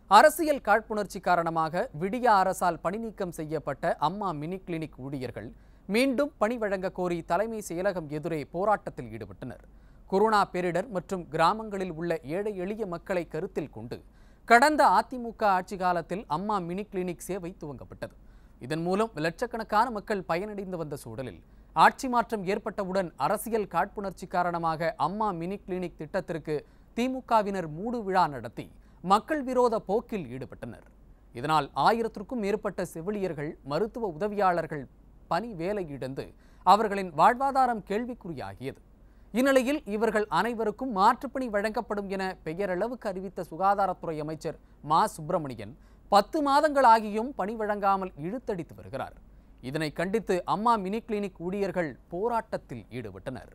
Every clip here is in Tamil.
அரசியல் காழ்ப்புணர்ச்சி காரணமாக விடிய அரசால் பணிநீக்கம் செய்யப்பட்ட அம்மா மினி கிளினிக் ஊழியர்கள் மீண்டும் பணி வழங்க கோரி தலைமை செயலகம் எதிரே போராட்டத்தில் ஈடுபட்டனர் கொரோனா பேரிடர் மற்றும் கிராமங்களில் உள்ள ஏழை எளிய மக்களை கருத்தில் கொண்டு கடந்த அதிமுக ஆட்சி காலத்தில் அம்மா மினி கிளினிக் சேவை துவங்கப்பட்டது இதன் மூலம் லட்சக்கணக்கான மக்கள் பயனடைந்து வந்த சூழலில் ஆட்சி மாற்றம் ஏற்பட்டவுடன் அரசியல் காழ்ப்புணர்ச்சி காரணமாக அம்மா மினி கிளினிக் திட்டத்திற்கு திமுகவினர் மூடு விழா நடத்தி மக்கள் விரோத போக்கில் ஈடுபட்டனர் இதனால் ஆயிரத்திற்கும் மேற்பட்ட செவிலியர்கள் மருத்துவ உதவியாளர்கள் பணி வேலை இழந்து அவர்களின் வாழ்வாதாரம் கேள்விக்குறியாகியது இந்நிலையில் இவர்கள் அனைவருக்கும் மாற்றுப்பணி வழங்கப்படும் என பெயரளவுக்கு அறிவித்த சுகாதாரத்துறை அமைச்சர் மா சுப்பிரமணியன் பத்து மாதங்களாகியும் பணி வழங்காமல் இழுத்தடித்து வருகிறார் இதனை கண்டித்து அம்மா மினி கிளினிக் ஊழியர்கள் போராட்டத்தில் ஈடுபட்டனர்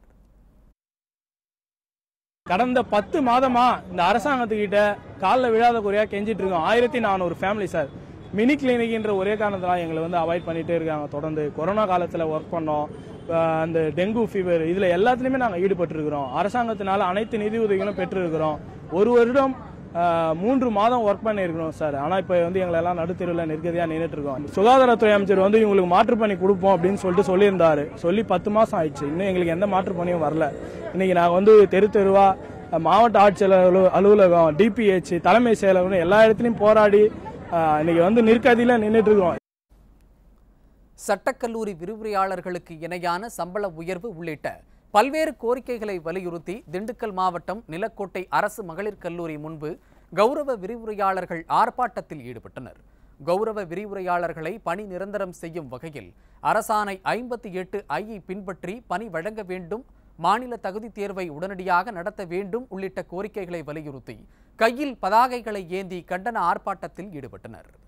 கடந்த பத்து மாதமா இந்த அரசாங்கத்துக்கிட்ட காலில் விழாத குறையா கெஞ்சிட்டு இருக்கோம் ஆயிரத்தி நானூறு ஃபேமிலி சார் மினி கிளினிக்ன்ற ஒரே காரணத்தினால எங்களை வந்து அவாய்ட் பண்ணிட்டே இருக்காங்க தொடர்ந்து கொரோனா காலத்தில் ஒர்க் பண்ணோம் அஹ் அந்த டெங்கு ஃபீவர் இதில் எல்லாத்துலேயுமே நாங்கள் ஈடுபட்டிருக்கிறோம் அரசாங்கத்தினால அனைத்து நிதி உதவிகளும் பெற்றிருக்கிறோம் ஒரு வருடம் அஹ், மூன்று மாதம் ஒர்க் பண்ணியிருக்கிறோம் சார் ஆனால் இப்போ வந்து எங்களை எல்லாம் நடுத்தெருவில் நிற்கதியாக நின்றுட்டு இருக்கோம் சுகாதாரத்துறை அமைச்சர் வந்து இவங்களுக்கு மாற்று பண்ணி கொடுப்போம் அப்படின்னு சொல்லிட்டு சொல்லியிருந்தாரு சொல்லி பத்து மாதம் ஆயிடுச்சு இன்னும் எங்களுக்கு எந்த மாற்று பணியும் வரல இன்னைக்கு நாங்கள் வந்து தெரு தெருவா மாவட்ட ஆட்சியர் அலு- அலுவலகம் டிபிஹெச் தலைமை செயலகம் எல்லா இடத்துலையும் போராடி அஹ், இன்னைக்கு வந்து நிற்கதியில் நின்றுட்டு இருக்கோம் சட்டக்கல்லூரி விரிவுரையாளர்களுக்கு இணையான சம்பள உயர்வு உள்ளிட்ட பல்வேறு கோரிக்கைகளை வலியுறுத்தி திண்டுக்கல் மாவட்டம் நிலக்கோட்டை அரசு மகளிர் கல்லூரி முன்பு கௌரவ விரிவுரையாளர்கள் ஆர்ப்பாட்டத்தில் ஈடுபட்டனர் கௌரவ விரிவுரையாளர்களை பணி நிரந்தரம் செய்யும் வகையில் அரசாணை ஐம்பத்தி எட்டு ஐயை பின்பற்றி பணி வழங்க வேண்டும் மாநில தகுதி தேர்வை உடனடியாக நடத்த வேண்டும் உள்ளிட்ட கோரிக்கைகளை வலியுறுத்தி கையில் பதாகைகளை ஏந்தி கண்டன ஆர்ப்பாட்டத்தில் ஈடுபட்டனர்